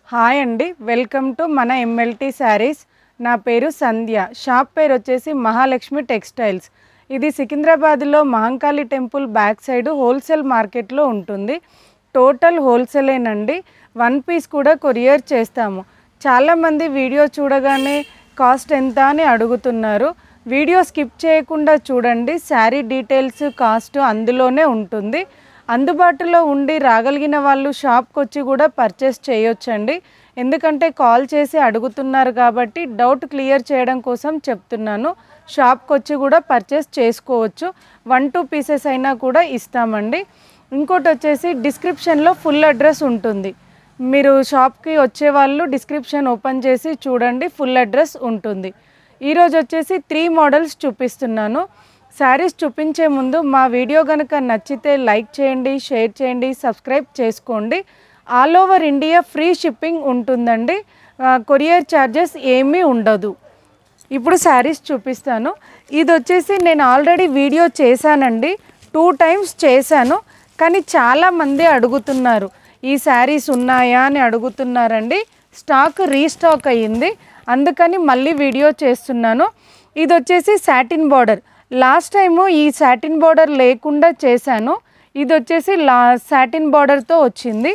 hi అండి welcome to మన MLT saris నా పేరు సంధ్య షాప్ పేరు వచ్చేసి మహాలక్ష్మి టెక్స్టైల్స్ ఇది సికింద్రాబాద్లో Mahankali temple back side wholesale మార్కెట్లో ఉంటుంది టోటల్ హోల్సేలేనండి వన్ పీస్ కూడా కొరియర్ చేస్తాము చాలామంది వీడియో చూడగానే కాస్ట్ ఎంత అని అడుగుతున్నారు వీడియో స్కిప్ చేయకుండా చూడండి శారీ డీటెయిల్స్ కాస్ట్ అందులోనే ఉంటుంది అందుబాటులో ఉండి రాగలిగిన వాళ్ళు షాప్కి వచ్చి కూడా పర్చేస్ చేయొచ్చండి ఎందుకంటే కాల్ చేసి అడుగుతున్నారు కాబట్టి డౌట్ క్లియర్ చేయడం కోసం చెప్తున్నాను షాప్కి వచ్చి కూడా పర్చేస్ చేసుకోవచ్చు వన్ టూ పీసెస్ అయినా కూడా ఇస్తామండి ఇంకోటి వచ్చేసి డిస్క్రిప్షన్లో ఫుల్ అడ్రస్ ఉంటుంది మీరు షాప్కి వచ్చే వాళ్ళు డిస్క్రిప్షన్ ఓపెన్ చేసి చూడండి ఫుల్ అడ్రస్ ఉంటుంది ఈరోజు వచ్చేసి త్రీ మోడల్స్ చూపిస్తున్నాను శారీస్ చూపించే ముందు మా వీడియో కనుక నచ్చితే లైక్ చేయండి షేర్ చేయండి సబ్స్క్రైబ్ చేసుకోండి all over India free shipping ఉంటుందండి ఆ, కొరియర్ ఛార్జెస్ ఏమీ ఉండదు ఇప్పుడు శారీస్ చూపిస్తాను ఇది వచ్చేసి నేను ఆల్రెడీ వీడియో చేశానండి టూ టైమ్స్ చేశాను కానీ చాలామంది అడుగుతున్నారు ఈ శారీస్ ఉన్నాయా అని అడుగుతున్నారండి స్టాక్ రీస్టాక్ అయ్యింది అందుకని మళ్ళీ వీడియో చేస్తున్నాను ఇది వచ్చేసి సాటిన్ బార్డర్ లాస్ట్ టైము ఈ సాటిన్ బార్డర్ లేకుండా చేశాను ఇది వచ్చేసి లా సాటిన్ బార్డర్తో వచ్చింది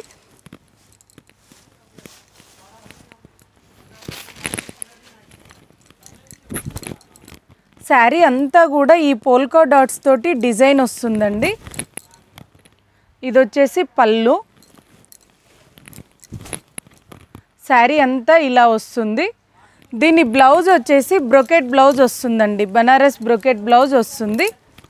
శారీ అంతా కూడా ఈ పోల్కా డాట్స్ తోటి డిజైన్ వస్తుందండి ఇది వచ్చేసి పళ్ళు శారీ అంతా ఇలా వస్తుంది దీని బ్లౌజ్ వచ్చేసి బ్రొకెట్ బ్లౌజ్ వస్తుందండి బనారస్ బ్రొకెట్ బ్లౌజ్ వస్తుంది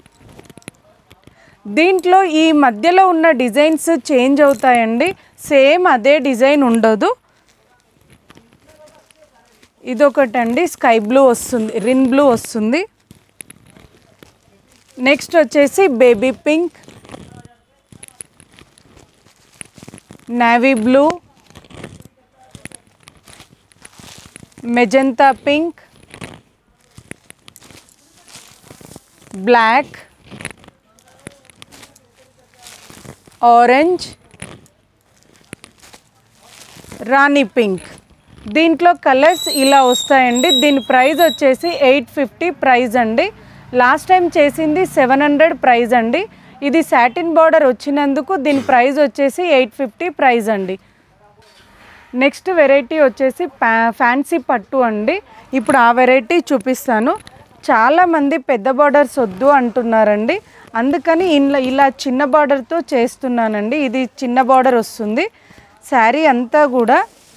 దీంట్లో ఈ మధ్యలో ఉన్న డిజైన్స్ చేంజ్ అవుతాయండి సేమ్ అదే డిజైన్ ఉండదు ఇదొకటండి స్కై బ్లూ వస్తుంది రిన్ బ్లూ వస్తుంది నెక్స్ట్ వచ్చేసి baby pink navy blue magenta pink black orange rani pink దీంట్లో కలర్స్ ఇలా వస్తాయండి దీని ప్రైస్ వచ్చేసి ఎయిట్ ఫిఫ్టీ ప్రైస్ అండి లాస్ట్ టైం చేసింది సెవెన్ హండ్రెడ్ ప్రైస్ అండి ఇది సాటిన్ బార్డర్ వచ్చినందుకు దీని ప్రైస్ వచ్చేసి ఎయిట్ ఫిఫ్టీ ప్రైస్ అండి నెక్స్ట్ వెరైటీ వచ్చేసి ప్యా ఫ్యాన్సీ పట్టు అండి ఇప్పుడు ఆ వెరైటీ చూపిస్తాను చాలామంది పెద్ద బార్డర్స్ వద్దు అంటున్నారండి అందుకని ఇలా ఇలా చిన్న బార్డర్తో చేస్తున్నానండి ఇది చిన్న బార్డర్ వస్తుంది శారీ అంతా కూడా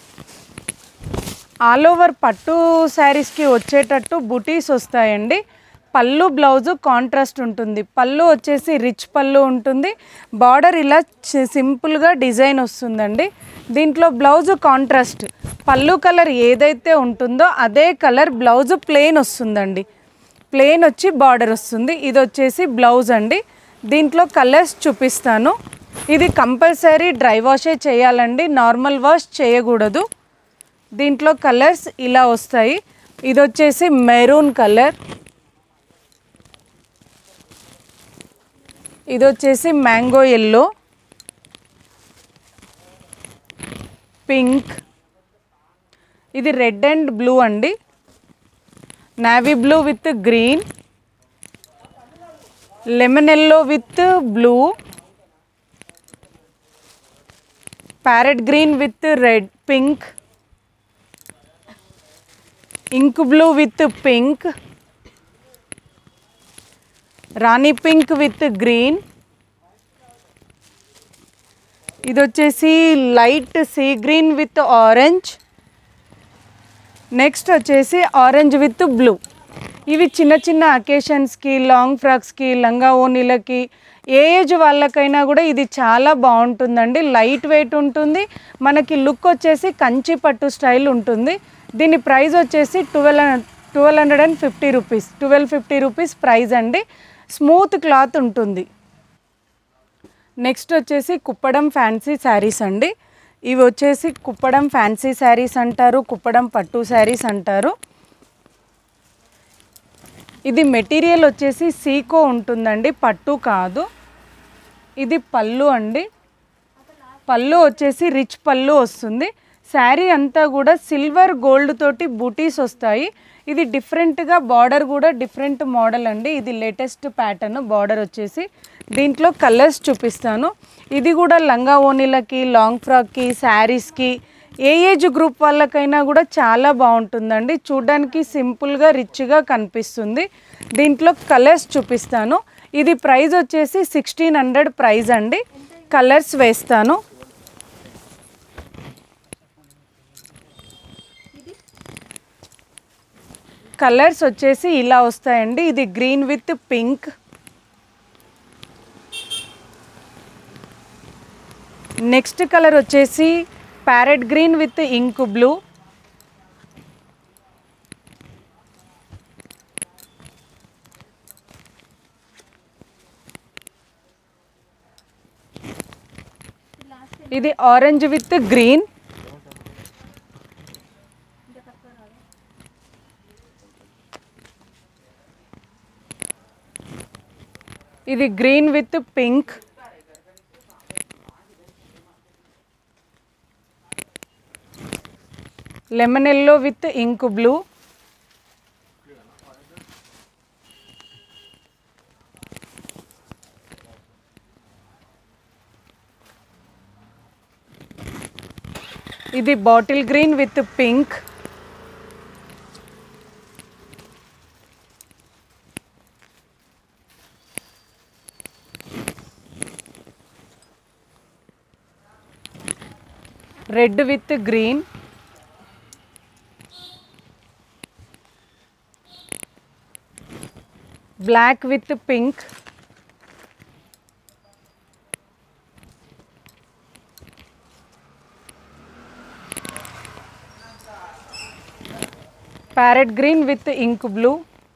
ఆల్ ఓవర్ పట్టు శారీస్కి వచ్చేటట్టు బుటీస్ వస్తాయండి పళ్ళు బ్లౌజు కాంట్రాస్ట్ ఉంటుంది పళ్ళు వచ్చేసి రిచ్ పళ్ళు ఉంటుంది బార్డర్ ఇలా చి- సింపుల్గా డిజైన్ వస్తుందండి దీంట్లో బ్లౌజు కాంట్రాస్ట్ పళ్ళు కలర్ ఏదైతే ఉంటుందో అదే కలర్ బ్లౌజు ప్లెయిన్ వస్తుందండి ప్లెయిన్ వచ్చి బార్డర్ వస్తుంది ఇది వచ్చేసి బ్లౌజ్ అండి దీంట్లో కలర్స్ చూపిస్తాను ఇది కంపల్సరీ డ్రై వాషే చేయాలండి నార్మల్ వాష్ చేయకూడదు దీంట్లో కలర్స్ ఇలా వస్తాయి ఇది వచ్చేసి మెరూన్ కలర్ ఇది వచ్చేసి మ్యాంగో ఎల్లో పింక్ ఇది రెడ్ అండ్ బ్లూ అండి navy blue with green lemon yellow with blue parrot green with red pink ink blue with pink rani pink with green ఇది వచ్చేసి light sea green with orange next వచ్చేసి orange with blue ఇవి చిన్న చిన్న అకేషన్స్కి long ఫ్రాక్స్కి లంగా ఓనీలకి ఏ age వాళ్ళకైనా కూడా ఇది చాలా బాగుంటుందండి లైట్ వెయిట్ ఉంటుంది మనకి లుక్ వచ్చేసి కంచి పట్టు స్టైల్ ఉంటుంది దీని ప్రైస్ వచ్చేసి twelve twelve hundred and fifty rupees twelve fifty rupees price అండి స్మూత్ క్లాత్ ఉంటుంది నెక్స్ట్ వచ్చేసి కుప్పడం ఫ్యాన్సీ శారీస్ అండి ఇవి వచ్చేసి కుప్పడం ఫ్యాన్సీ శారీస్ అంటారు కుప్పడం పట్టు శారీస్ అంటారు ఇది మెటీరియల్ వచ్చేసి సీకో ఉంటుందండి పట్టు కాదు ఇది పళ్ళు అండి పళ్ళు వచ్చేసి రిచ్ పళ్ళు వస్తుంది శారీ అంతా కూడా సిల్వర్ గోల్డ్ తోటి బూటీస్ వస్తాయి ఇది డిఫరెంట్గా బార్డర్ కూడా డిఫరెంట్ మోడల్ అండి ఇది లేటెస్ట్ ప్యాటర్న్ బార్డర్ వచ్చేసి దీంట్లో కలర్స్ చూపిస్తాను ఇది కూడా లంగా ఓనీలకి లాంగ్ ఫ్రాక్కి శారీస్కి ఏ ఏజ్ గ్రూప్ వాళ్ళకైనా కూడా చాలా బాగుంటుందండి చూడడానికి సింపుల్గా రిచ్గా కనిపిస్తుంది దీంట్లో కలర్స్ చూపిస్తాను ఇది ప్రైస్ వచ్చేసి సిక్స్టీన్ హండ్రెడ్ ప్రైస్ అండి కలర్స్ వేస్తాను కలర్స్ వచ్చేసి ఇలా వస్తాయండి ఇది green with pink next colour వచ్చేసి parrot green with ink blue ఇది ఆరెంజ్ విత్ గ్రీన్ ఇది green with pink lemon yellow with ink blue ఇది bottle green with pink red with green black with pink parrot green with ink blue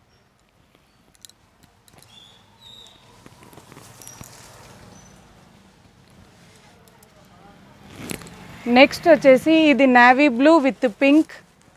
next వచ్చేసి ఇది navy blue with pink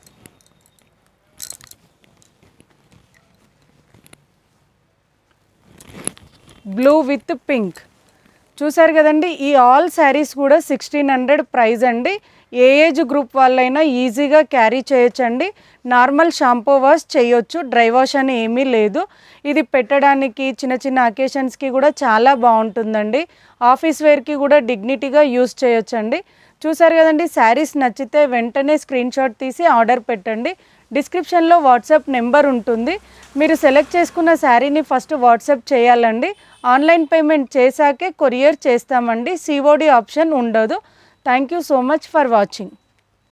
blue with pink చూసారు కదండి ఈ all saris కూడా sixteen hundred price అండి ఏ age group వాళ్ళైనా ఈజీగా క్యారీ చేయొచ్చండి నార్మల్ షాంపూ వాష్ చేయొచ్చు డ్రై వాష్ అని ఏమీ లేదు ఇది పెట్టడానికి చిన్న చిన్న అకేషన్స్కి కూడా చాలా బాగుంటుందండి ఆఫీస్ వేర్కి కూడా డిగ్నిటీగా యూస్ చేయొచ్చండి చూసారు కదండి శారీస్ నచ్చితే వెంటనే స్క్రీన్ షాట్ తీసి ఆర్డర్ పెట్టండి డిస్క్రిప్షన్లో వాట్సాప్ నెంబర్ ఉంటుంది మీరు సెలెక్ట్ చేసుకున్న శారీని ఫస్ట్ వాట్సాప్ చేయాలండి ఆన్లైన్ పేమెంట్ చేశాకే కొరియర్ చేస్తామండి సిఓడి ఆప్షన్ ఉండదు thank you so much for watching